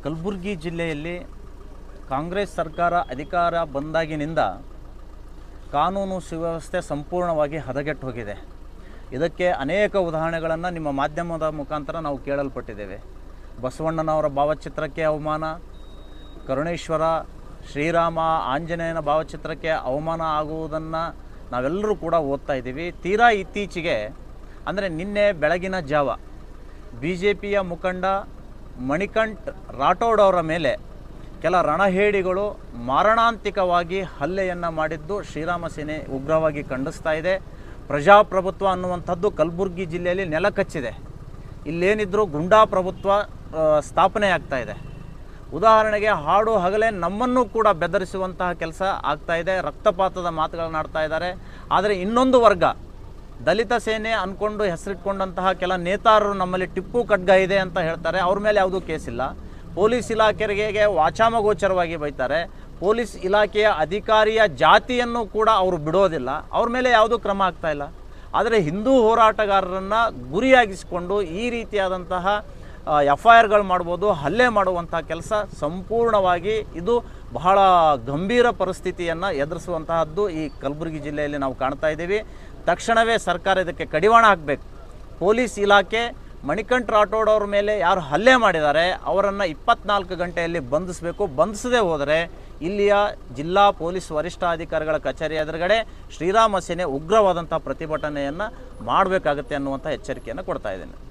ಕಲಬುರಗಿ ಜಿಲ್ಲೆಯಲ್ಲಿ ಕಾಂಗ್ರೆಸ್ ಸರ್ಕಾರ ಅಧಿಕಾರ ಬಂದಾಗಿನಿಂದ ಕಾನೂನು ಸುವ್ಯವಸ್ಥೆ ಸಂಪೂರ್ಣವಾಗಿ ಹದಗೆಟ್ಟು ಹೋಗಿದೆ ಇದಕ್ಕೆ ಅನೇಕ ಉದಾಹರಣೆಗಳನ್ನು ನಿಮ್ಮ ಮಾಧ್ಯಮದ ಮುಖಾಂತರ ನಾವು ಕೇಳಲ್ಪಟ್ಟಿದ್ದೇವೆ ಬಸವಣ್ಣನವರ ಭಾವಚಿತ್ರಕ್ಕೆ ಅವಮಾನ ಕರುಣೇಶ್ವರ ಶ್ರೀರಾಮ ಆಂಜನೇಯನ ಭಾವಚಿತ್ರಕ್ಕೆ ಅವಮಾನ ಆಗುವುದನ್ನು ನಾವೆಲ್ಲರೂ ಕೂಡ ಓದ್ತಾ ಇದ್ದೀವಿ ತೀರಾ ಇತ್ತೀಚೆಗೆ ಅಂದರೆ ನಿನ್ನೆ ಬೆಳಗಿನ ಜಾವ ಬಿ ಜೆ ಪಿಯ ಮುಖಂಡ ಮಣಿಕಂಠ್ ರಾಠೋಡ್ ಅವರ ಮೇಲೆ ಕೆಲ ರಣಹೇಡಿಗಳು ಮಾರಣಾಂತಿಕವಾಗಿ ಹಲ್ಲೆಯನ್ನು ಮಾಡಿದ್ದು ಶ್ರೀರಾಮ ಸೇನೆ ಉಗ್ರವಾಗಿ ಖಂಡಿಸ್ತಾ ಇದೆ ಪ್ರಜಾಪ್ರಭುತ್ವ ಅನ್ನುವಂಥದ್ದು ಕಲಬುರಗಿ ಜಿಲ್ಲೆಯಲ್ಲಿ ನೆಲಕಚ್ಚಿದೆ ಇಲ್ಲೇನಿದ್ರೂ ಗುಂಡಾ ಪ್ರಭುತ್ವ ಆ, ಸ್ಥಾಪನೆ ಆಗ್ತಾ ಇದೆ ಉದಾಹರಣೆಗೆ ಹಾಡು ಹಗಲೇ ನಮ್ಮನ್ನು ಕೂಡ ಬೆದರಿಸುವಂತಹ ಕೆಲಸ ಆಗ್ತಾ ಇದೆ ರಕ್ತಪಾತದ ಮಾತುಗಳನ್ನ ಆಡ್ತಾ ಇದ್ದಾರೆ ಆದರೆ ಇನ್ನೊಂದು ವರ್ಗ ದಲಿತ ಸೇನೆ ಅಂದ್ಕೊಂಡು ಹೆಸರಿಟ್ಕೊಂಡಂತಹ ಕೆಲ ನೇತಾರರು ನಮ್ಮಲ್ಲಿ ಟಿಪ್ಪು ಖಡ್ಗ ಇದೆ ಅಂತ ಹೇಳ್ತಾರೆ ಅವ್ರ ಮೇಲೆ ಯಾವುದೂ ಕೇಸಿಲ್ಲ ಪೊಲೀಸ್ ಇಲಾಖೆಗೆ ವಾಚಾಮಗೋಚರವಾಗಿ ಬೈತಾರೆ ಪೊಲೀಸ್ ಇಲಾಖೆಯ ಅಧಿಕಾರಿಯ ಜಾತಿಯನ್ನು ಕೂಡ ಅವರು ಬಿಡೋದಿಲ್ಲ ಅವ್ರ ಮೇಲೆ ಯಾವುದೂ ಕ್ರಮ ಆಗ್ತಾ ಇಲ್ಲ ಆದರೆ ಹಿಂದೂ ಹೋರಾಟಗಾರರನ್ನು ಗುರಿಯಾಗಿಸಿಕೊಂಡು ಈ ರೀತಿಯಾದಂತಹ ಎಫ್ ಐ ಆರ್ಗಳು ಮಾಡ್ಬೋದು ಹಲ್ಲೆ ಮಾಡುವಂಥ ಕೆಲಸ ಸಂಪೂರ್ಣವಾಗಿ ಇದು ಬಹಳ ಗಂಭೀರ ಪರಿಸ್ಥಿತಿಯನ್ನು ಎದುರಿಸುವಂತಹದ್ದು ಈ ಕಲಬುರಗಿ ಜಿಲ್ಲೆಯಲ್ಲಿ ನಾವು ಕಾಣ್ತಾ ಇದ್ದೀವಿ ತಕ್ಷಣವೇ ಸರ್ಕಾರ ಇದಕ್ಕೆ ಕಡಿವಾಣ ಹಾಕಬೇಕು ಪೊಲೀಸ್ ಇಲಾಖೆ ಮಣಿಕಂಠ್ ರಾಠೋಡ್ ಅವ್ರ ಮೇಲೆ ಯಾರು ಹಲ್ಲೆ ಮಾಡಿದ್ದಾರೆ ಅವರನ್ನು ಇಪ್ಪತ್ನಾಲ್ಕು ಗಂಟೆಯಲ್ಲಿ ಬಂಧಿಸಬೇಕು ಬಂಧಿಸದೇ ಹೋದರೆ ಇಲ್ಲಿಯ ಜಿಲ್ಲಾ ಪೊಲೀಸ್ ವರಿಷ್ಠಾಧಿಕಾರಿಗಳ ಕಚೇರಿ ಎದುರುಗಡೆ ಶ್ರೀರಾಮ ಸೇನೆ ಉಗ್ರವಾದಂಥ ಪ್ರತಿಭಟನೆಯನ್ನು ಮಾಡಬೇಕಾಗತ್ತೆ ಅನ್ನುವಂಥ ಎಚ್ಚರಿಕೆಯನ್ನು ಕೊಡ್ತಾ ಇದ್ದೇನೆ